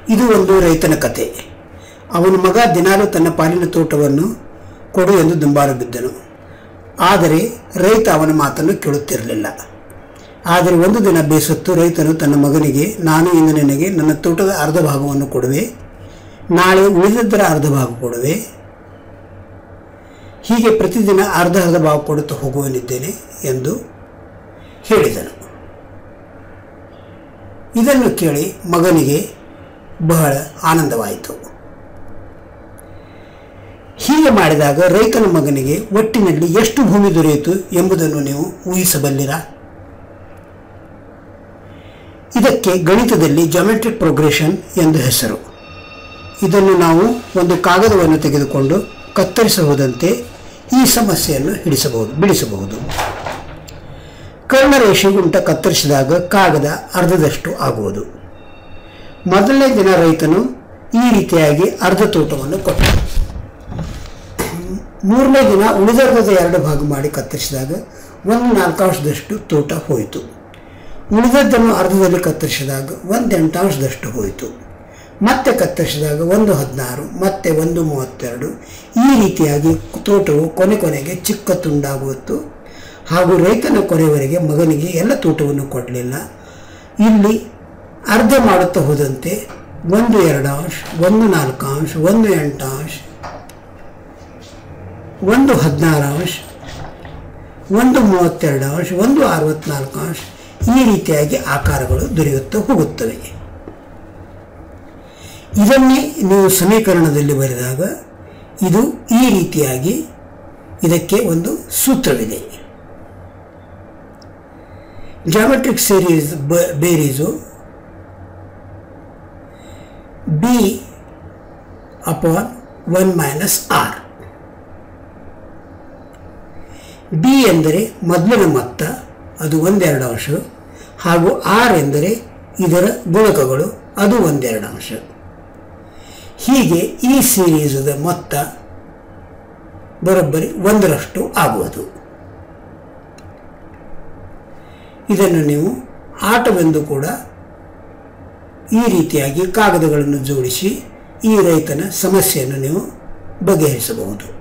ಇದು ಒಂದು ರೈತನ ಕತೆ ಅವನ ಮಗ ದಿನಾಲೂ ತನ್ನ ಪಾಲಿನ ತೋಟವನ್ನು ಕೊಡು ಎಂದು ದುಂಬಾಲು ಬಿದ್ದನು ಆದರೆ ರೈತ ಅವನ ಮಾತನ್ನು ಕೇಳುತ್ತಿರಲಿಲ್ಲ ಆದರೆ ಒಂದು ದಿನ ಬೇಸತ್ತು ರೈತನು ತನ್ನ ಮಗನಿಗೆ ನಾನು ಇಂದು ನಿನಗೆ ನನ್ನ ತೋಟದ ಅರ್ಧ ಭಾಗವನ್ನು ಕೊಡುವೆ ನಾಳೆ ಉಳಿದದ್ದರ ಅರ್ಧ ಭಾಗ ಕೊಡುವೆ ಹೀಗೆ ಪ್ರತಿದಿನ ಅರ್ಧ ಅರ್ಧ ಭಾಗ ಕೊಡುತ್ತಾ ಹೋಗುವನಿದ್ದೇನೆ ಎಂದು ಹೇಳಿದನು ಇದನ್ನು ಕೇಳಿ ಮಗನಿಗೆ ಬಹಳ ಆನಂದವಾಯಿತು ಹೀಗೆ ಮಾಡಿದಾಗ ರೈತನ ಮಗನಿಗೆ ಒಟ್ಟಿನಲ್ಲಿ ಎಷ್ಟು ಭೂಮಿ ದೊರೆಯಿತು ಎಂಬುದನ್ನು ನೀವು ಊಹಿಸಬಲ್ಲಿರಾ ಇದಕ್ಕೆ ಗಣಿತದಲ್ಲಿ ಜಾಮೆಟ್ರಿಕ್ ಪ್ರೋಗ್ರೆಷನ್ ಎಂದು ಹೆಸರು ಇದನ್ನು ನಾವು ಒಂದು ಕಾಗದವನ್ನು ತೆಗೆದುಕೊಂಡು ಕತ್ತರಿಸಬಹುದಂತೆ ಈ ಸಮಸ್ಯೆಯನ್ನು ಹಿಡಿಸಬಹುದು ಬಿಡಿಸಬಹುದು ಕರ್ಣರೇಷೆಗುಂಟ ಕತ್ತರಿಸಿದಾಗ ಕಾಗದ ಅರ್ಧದಷ್ಟು ಆಗುವುದು ಮೊದಲನೇ ದಿನ ರೈತನು ಈ ರೀತಿಯಾಗಿ ಅರ್ಧ ತೋಟವನ್ನು ಕೊಟ್ಟ ಮೂರನೇ ದಿನ ಉಳಿದರ್ಧದ ಎರಡು ಭಾಗ ಮಾಡಿ ಕತ್ತರಿಸಿದಾಗ ಒಂದು ನಾಲ್ಕಾಂಶದಷ್ಟು ತೋಟ ಹೋಯಿತು ಉಳಿದದ್ದನ್ನು ಅರ್ಧದಲ್ಲಿ ಕತ್ತರಿಸಿದಾಗ ಒಂದು ಎಂಟಾಂಶದಷ್ಟು ಹೋಯಿತು ಮತ್ತೆ ಕತ್ತರಿಸಿದಾಗ ಒಂದು ಹದಿನಾರು ಮತ್ತೆ ಒಂದು ಮೂವತ್ತೆರಡು ಈ ರೀತಿಯಾಗಿ ತೋಟವು ಕೊನೆ ಕೊನೆಗೆ ಚಿಕ್ಕ ತುಂಡಾಗುವುದು ಹಾಗೂ ರೈತನ ಕೊನೆಯವರೆಗೆ ಮಗನಿಗೆ ಎಲ್ಲ ತೋಟವನ್ನು ಕೊಡಲಿಲ್ಲ ಇಲ್ಲಿ ಅರ್ಧ ಮಾಡುತ್ತಾ ಹೋದಂತೆ ಒಂದು ಎರಡು ಅಂಶ ಒಂದು ನಾಲ್ಕು ಅಂಶ ಒಂದು ಎಂಟು ಅಂಶ ಒಂದು ಹದಿನಾರು ಅಂಶ ಒಂದು ಮೂವತ್ತೆರಡು ಅಂಶ ಒಂದು ಅರವತ್ನಾಲ್ಕು ಅಂಶ ಈ ರೀತಿಯಾಗಿ ಆಕಾರಗಳು ದೊರೆಯುತ್ತಾ ಹೋಗುತ್ತವೆ ಇದನ್ನೇ ನೀವು ಸಮೀಕರಣದಲ್ಲಿ ಬರೆದಾಗ ಇದು ಈ ರೀತಿಯಾಗಿ ಇದಕ್ಕೆ ಒಂದು ಸೂತ್ರವಿದೆ ಜಾಮೆಟ್ರಿಕ್ ಸೀರೀಸ್ ಬ ಬೇರೀಸು B upon one minus R B ಎಂದರೆ ಮೊದಲಿನ ಮೊತ್ತ ಅದು ಒಂದೆರಡು ಅಂಶ ಹಾಗೂ ಆರ್ ಎಂದರೆ ಇದರ ಗುಣಕಗಳು ಅದು ಒಂದೆರಡು ಅಂಶ ಹೀಗೆ ಈ ಸೀರೀಸದ ಮೊತ್ತ ಬರೋಬ್ಬರಿ ಒಂದರಷ್ಟು ಆಗುವುದು ಇದನ್ನು ನೀವು ಆಟವೆಂದು ಕೂಡ ಈ ರೀತಿಯಾಗಿ ಕಾಗದಗಳನ್ನು ಜೋಡಿಸಿ ಈ ರೈತನ ಸಮಸ್ಯೆಯನ್ನು ನೀವು ಬಗೆಹರಿಸಬಹುದು